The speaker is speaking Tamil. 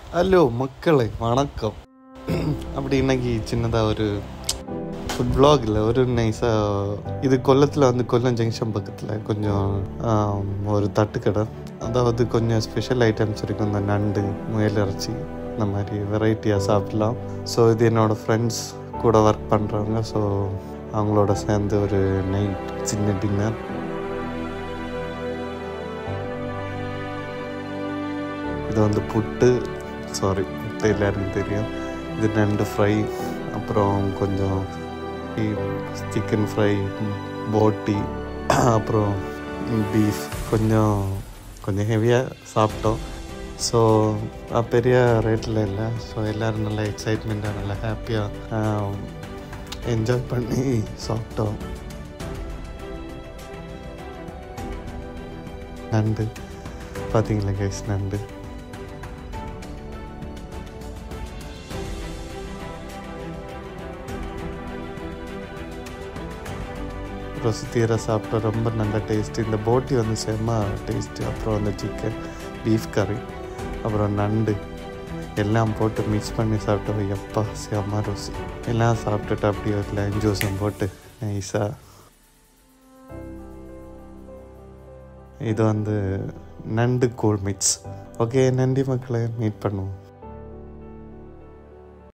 ஹலோ மக்களே வணக்கம் அப்படி இன்னைக்கு சின்னதாக ஒரு ஃபுட் vlog இல்லை ஒரு நைஸாக இது கொல்லத்தில் வந்து கொல்லம் ஜங்ஷன் பக்கத்தில் கொஞ்சம் ஆம், ஒரு தட்டுக்கடை அதாவது கொஞ்சம் ஸ்பெஷல் ஐட்டம்ஸ் இருக்கும் இந்த நண்டு முயல் இறைச்சி இந்த மாதிரி வெரைட்டியாக சாப்பிடலாம் ஸோ இது என்னோடய ஃப்ரெண்ட்ஸ் கூட ஒர்க் பண்ணுறவங்க ஸோ அவங்களோட சேர்ந்து ஒரு நைட் சின்ன டின்னர் இது வந்து புட்டு சாரி புட்டு எல்லாருக்கும் தெரியும் இது நண்டு ஃப்ரை அப்புறம் கொஞ்சம் சிக்கன் ஃப்ரை போட்டி அப்புறம் பீஃப் கொஞ்சம் கொஞ்சம் ஹெவியாக சாப்பிட்டோம் ஸோ பெரிய ரேட்டில் இல்லை ஸோ எல்லோரும் நல்லா எக்ஸைட்மெண்ட்டாக நல்லா ஹாப்பியாக என்ஜாய் பண்ணி சாப்பிட்டோம் நண்டு பார்த்தீங்களா கைஸ் நண்டு ருசி தீர சாப்பிட்டா ரொம்ப நல்ல டேஸ்ட் இந்த போட்டி வந்து செம்ம டேஸ்ட்டு அப்புறம் அந்த சிக்கன் பீஃப் கறி அப்புறம் நண்டு எல்லாம் போட்டு மிக்ஸ் பண்ணி சாப்பிட்டோம் எப்பா செம்ம ருசி எல்லாம் சாப்பிட்டுட்டு அப்படியே ஒரு லைம் ஜூஸும் போட்டு நைஸாக இது வந்து நண்டு கூல் மிக்ஸ் ஓகே நன்றி மக்களை மீட் பண்ணுவோம்